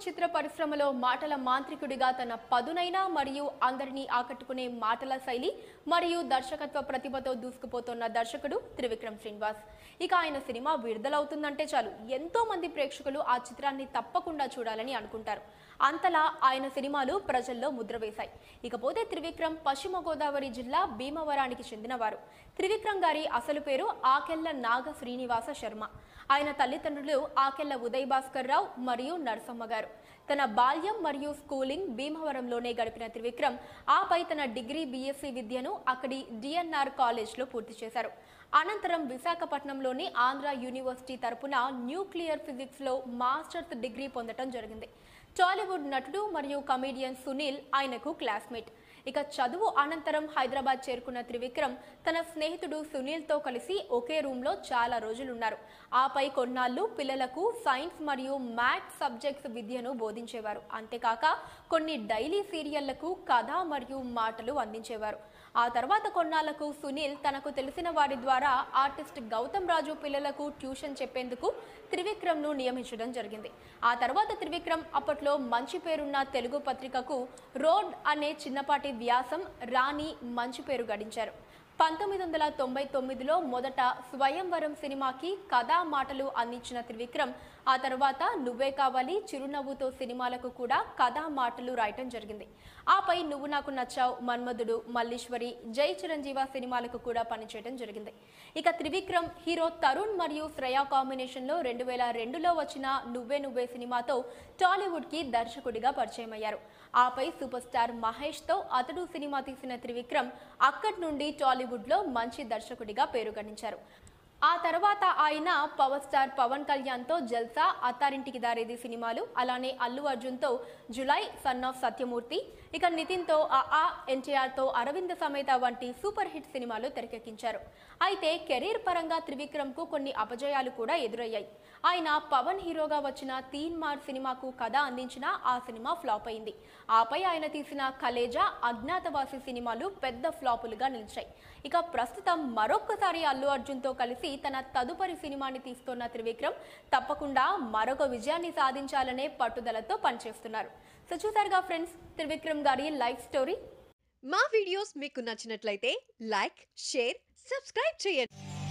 చిత్ర పరిశ్రమలో మాటల మాంత్రికుడిగా తన పదునైన మరియు అందరినీ ఆకట్టుకునే మాటల శైలి మరియు దర్శకత్వ ప్రతిభతో దూసుకుపోతున్న దర్శకుడు త్రివిక్రమ్ శ్రీనివాస్ ఇక ఆయన సినిమా విడుదలవుతుందంటే చాలు ఎంతో మంది ప్రేక్షకులు ఆ చిత్రాన్ని తప్పకుండా చూడాలని అనుకుంటారు అంతలా ఆయన సినిమాలు ప్రజల్లో ముద్ర వేశాయి ఇకపోతే త్రివిక్రమ్ పశ్చిమ గోదావరి జిల్లా భీమవరానికి చెందినవారు త్రివిక్రమ్ గారి అసలు పేరు ఆకెళ్ల నాగ శ్రీనివాస శర్మ ఆయన తల్లిదండ్రులు ఆకెళ్ల ఉదయ్ భాస్కర్ రావు మరియు నరసమ్మ గారు తన బాల్యం మరియు స్కూలింగ్ భీమవరంలోనే గడిపిన త్రివిక్రమ్ ఆపై తన డిగ్రీ బీఎస్సీ విద్యను అక్కడి డిఎన్ఆర్ కాలేజ్లో పూర్తి చేశారు అనంతరం విశాఖపట్నంలోని ఆంధ్ర యూనివర్సిటీ తరపున న్యూక్లియర్ ఫిజిక్స్లో మాస్టర్స్ డిగ్రీ పొందడం జరిగింది టాలీవుడ్ నటుడు మరియు కమీడియన్ సునీల్ ఆయనకు క్లాస్మేట్ ఇక చదువు అనంతరం హైదరాబాద్ చేరుకున్న త్రివిక్రమ్ తన స్నేహితుడు సునీల్తో కలిసి ఒకే రూమ్లో చాలా రోజులున్నారు ఆపై కొన్నాళ్ళు పిల్లలకు సైన్స్ మరియు మ్యాథ్స్ సబ్జెక్ట్స్ విద్యను బోధించేవారు అంతేకాక కొన్ని డైలీ సీరియళ్లకు కథ మరియు మాటలు అందించేవారు ఆ తర్వాత కొన్నాళ్లకు సునీల్ తనకు తెలిసిన వారి ద్వారా ఆర్టిస్ట్ గౌతమ్ రాజు పిల్లలకు ట్యూషన్ చెప్పేందుకు త్రివిక్రమ్ను నియమించడం జరిగింది ఆ తర్వాత త్రివిక్రమ్ అప్పట్లో మంచి పేరున్న తెలుగు పత్రికకు రోడ్ అనే చిన్నపాటి వ్యాసం రాణి మంచి పేరు గడించారు పంతొమ్మిది వందల తొంభై తొమ్మిదిలో మొదట స్వయంవరం సినిమాకి కథా మాటలు అందించిన త్రివిక్రమ్ ఆ తర్వాత నువ్వే కావాలి చిరునవ్వుతో సినిమాలకు కూడా కథా మాటలు రాయటం జరిగింది ఆపై నువ్వు నాకు నచ్చావు మన్మధుడు మల్లీశ్వరి జై చిరంజీవ సినిమాలకు కూడా పనిచేయడం జరిగింది ఇక త్రివిక్రమ్ హీరో తరుణ్ మరియు శ్రేయా కాంబినేషన్లో రెండు వేల రెండులో వచ్చిన నువ్వే నువ్వే సినిమాతో టాలీవుడ్కి దర్శకుడిగా పరిచయం అయ్యారు ఆపై సూపర్ స్టార్ మహేష్తో అతడు సినిమా తీసిన త్రివిక్రమ్ అక్కడి నుండి టాలీవుడ్లో మంచి దర్శకుడిగా పేరు గణించారు ఆ తర్వాత ఆయన పవర్ స్టార్ పవన్ కళ్యాణ్తో జల్సా అత్తారింటికి దారేది సినిమాలు అలానే అల్లు అర్జున్తో జులై సన్ ఆఫ్ సత్యమూర్తి ఇక నితిన్తో ఆ ఆ ఎన్టీఆర్తో అరవింద సమేత వంటి సూపర్ హిట్ సినిమాలు తెరకెక్కించారు అయితే కెరీర్ పరంగా త్రివిక్రమ్కు కొన్ని అపజయాలు కూడా ఎదురయ్యాయి ఆయన పవన్ హీరోగా వచ్చిన తీన్ మార్ సినిమాకు కథ అందించిన ఆ సినిమా ఫ్లాప్ అయింది ఆపై ఆయన తీసిన కలేజా అజ్ఞాతవాసి సినిమాలు పెద్ద ఫ్లాపులుగా నిలిచాయి ఇక ప్రస్తుతం మరొక్కసారి అల్లు అర్జున్తో కలిసి తన తదుపరి సినిమాని తీస్తున్న త్రివిక్రమ్ తప్పకుండా మరొక విజయాన్ని సాధించాలనే పట్టుదలతో పనిచేస్తున్నారు సో చూసారుగా ఫ్రెండ్స్ త్రివిక్రమ్ గారి లైఫ్ స్టోరీ మా వీడియోస్ మీకు నచ్చినట్లయితే లైక్ షేర్ సబ్స్క్రైబ్ చేయండి